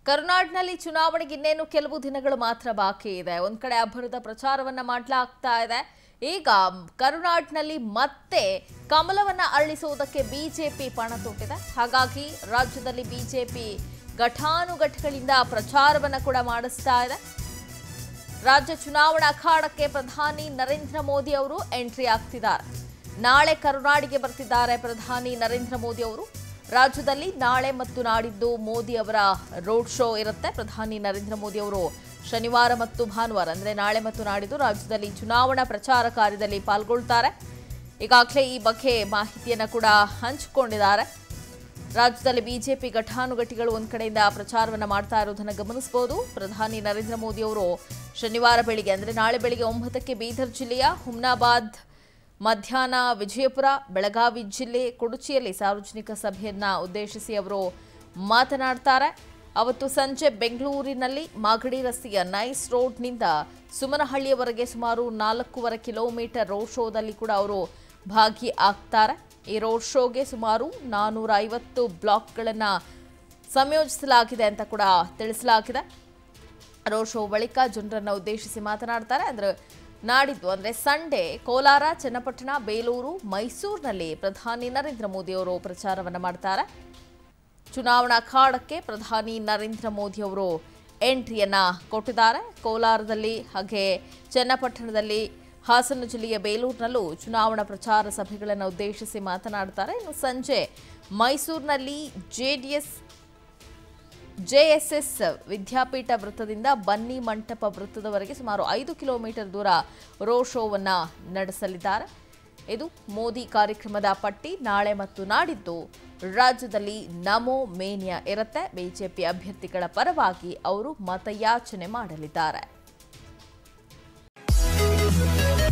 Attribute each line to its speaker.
Speaker 1: ಕರ್ನಾಟಕದಲ್ಲಿ ಚುನಾವಣೆಗೆ ಇನ್ನೇನು ಕೆಲವು ದಿನಗಳು ಮಾತ್ರ ಬಾಕಿ ಇದೆ ಒಂದ್ ಕಡೆ ಅಬ್ಬರದ ಪ್ರಚಾರವನ್ನ ಮಾಡ್ಲಾಗ್ತಾ ಇದೆ ಈಗ ಕರ್ನಾಟಕದಲ್ಲಿ ಮತ್ತೆ ಕಮಲವನ್ನ ಅರಳಿಸುವುದಕ್ಕೆ ಬಿಜೆಪಿ ಪಣ ತೊಟ್ಟಿದೆ ಹಾಗಾಗಿ ರಾಜ್ಯದಲ್ಲಿ ಬಿಜೆಪಿ ಘಟಾನುಘಟಿಗಳಿಂದ ಪ್ರಚಾರವನ್ನ ಕೂಡ ಮಾಡಿಸ್ತಾ ಇದೆ ರಾಜ್ಯ ಚುನಾವಣಾ ಅಖಾಡಕ್ಕೆ ಪ್ರಧಾನಿ ನರೇಂದ್ರ ಮೋದಿ ಅವರು ಎಂಟ್ರಿ ಆಗ್ತಿದ್ದಾರೆ ನಾಳೆ ಕರುನಾಡಿಗೆ ಬರ್ತಿದ್ದಾರೆ ಪ್ರಧಾನಿ ನರೇಂದ್ರ ಮೋದಿ ಅವರು ರಾಜ್ಯದಲ್ಲಿ ನಾಳೆ ಮತ್ತು ನಾಡಿದ್ದು ಮೋದಿ ಅವರ ರೋಡ್ ಶೋ ಇರುತ್ತೆ ಪ್ರಧಾನಿ ನರೇಂದ್ರ ಮೋದಿ ಅವರು ಶನಿವಾರ ಮತ್ತು ಭಾನುವಾರ ಅಂದರೆ ನಾಳೆ ಮತ್ತು ನಾಡಿದ್ದು ರಾಜ್ಯದಲ್ಲಿ ಚುನಾವಣಾ ಪ್ರಚಾರ ಕಾರ್ಯದಲ್ಲಿ ಪಾಲ್ಗೊಳ್ತಾರೆ ಈಗಾಗಲೇ ಈ ಬಗ್ಗೆ ಮಾಹಿತಿಯನ್ನು ಕೂಡ ಹಂಚಿಕೊಂಡಿದ್ದಾರೆ ರಾಜ್ಯದಲ್ಲಿ ಬಿಜೆಪಿ ಘಟಾನುಘಟಿಗಳು ಒಂದ್ ಕಡೆಯಿಂದ ಪ್ರಚಾರವನ್ನ ಮಾಡ್ತಾ ಇರೋದನ್ನ ಗಮನಿಸಬಹುದು ಪ್ರಧಾನಿ ನರೇಂದ್ರ ಮೋದಿ ಅವರು ಶನಿವಾರ ಬೆಳಿಗ್ಗೆ ಅಂದ್ರೆ ನಾಳೆ ಬೆಳಿಗ್ಗೆ ಒಂಬತ್ತಕ್ಕೆ ಬೀದರ್ ಜಿಲ್ಲೆಯ ಹುಮ್ನಾಬಾದ್ ಮಧ್ಯಾಹ್ನ ವಿಜಯಪುರ ಬೆಳಗಾವಿ ಜಿಲ್ಲೆ ಕೊಡುಚಿಯಲ್ಲಿ ಸಾರ್ವಜನಿಕ ಸಭೆಯನ್ನ ಉದ್ದೇಶಿಸಿ ಅವರು ಮಾತನಾಡ್ತಾರೆ ಅವತ್ತು ಸಂಜೆ ಬೆಂಗಳೂರಿನಲ್ಲಿ ಮಾಗಡಿ ರಸ್ತೆಯ ನೈಸ್ ರೋಡ್ನಿಂದ ಸುಮನಹಳ್ಳಿಯವರೆಗೆ ಸುಮಾರು ನಾಲ್ಕೂವರೆ ಕಿಲೋಮೀಟರ್ ರೋಡ್ ಶೋದಲ್ಲಿ ಕೂಡ ಅವರು ಭಾಗಿ ಆಗ್ತಾರೆ ಈ ರೋಡ್ ಶೋಗೆ ಸುಮಾರು ನಾನೂರ ಐವತ್ತು ಬ್ಲಾಕ್ಗಳನ್ನು ಸಂಯೋಜಿಸಲಾಗಿದೆ ಅಂತ ಕೂಡ ತಿಳಿಸಲಾಗಿದೆ ರೋಡ್ ಶೋ ಬಳಿಕ ಜನರನ್ನು ಉದ್ದೇಶಿಸಿ ಮಾತನಾಡ್ತಾರೆ ಅಂದ್ರೆ ನಾಡಿದ್ದು ಅಂದ್ರೆ ಸಂಡೇ ಕೋಲಾರ ಚನ್ನಪಟ್ಟಣ ಬೇಲೂರು ಮೈಸೂರಿನಲ್ಲಿ ಪ್ರಧಾನಿ ನರೇಂದ್ರ ಮೋದಿ ಅವರು ಪ್ರಚಾರವನ್ನ ಮಾಡ್ತಾರೆ ಚುನಾವಣಾ ಅಖಾಡಕ್ಕೆ ಪ್ರಧಾನಿ ನರೇಂದ್ರ ಮೋದಿ ಅವರು ಎಂಟ್ರಿಯನ್ನ ಕೊಟ್ಟಿದ್ದಾರೆ ಕೋಲಾರದಲ್ಲಿ ಹಾಗೆ ಚನ್ನಪಟ್ಟಣದಲ್ಲಿ ಹಾಸನ ಜಿಲ್ಲೆಯ ಬೇಲೂರಿನಲ್ಲೂ ಚುನಾವಣಾ ಪ್ರಚಾರ ಸಭೆಗಳನ್ನು ಉದ್ದೇಶಿಸಿ ಮಾತನಾಡ್ತಾರೆ ಇನ್ನು ಸಂಜೆ ಮೈಸೂರಿನಲ್ಲಿ ಜೆಡಿಎಸ್ ಜೆಎಸ್ಎಸ್ ವಿದ್ಯಾಪೀಠ ವೃತ್ತದಿಂದ ಬನ್ನಿ ಮಂಟಪ ವೃತ್ತದವರೆಗೆ ಸುಮಾರು ಐದು ಕಿಲೋಮೀಟರ್ ದೂರ ರೋಡ್ ಶೋವನ್ನ ನಡೆಸಲಿದ್ದಾರೆ ಇದು ಮೋದಿ ಕಾರ್ಯಕ್ರಮದ ಪಟ್ಟಿ ನಾಳೆ ಮತ್ತು ನಾಡಿದ್ದು ರಾಜ್ಯದಲ್ಲಿ ನಮೋ ಮೇನಿಯಾ ಇರುತ್ತೆ ಬಿಜೆಪಿ ಅಭ್ಯರ್ಥಿಗಳ ಪರವಾಗಿ ಅವರು ಮತಯಾಚನೆ ಮಾಡಲಿದ್ದಾರೆ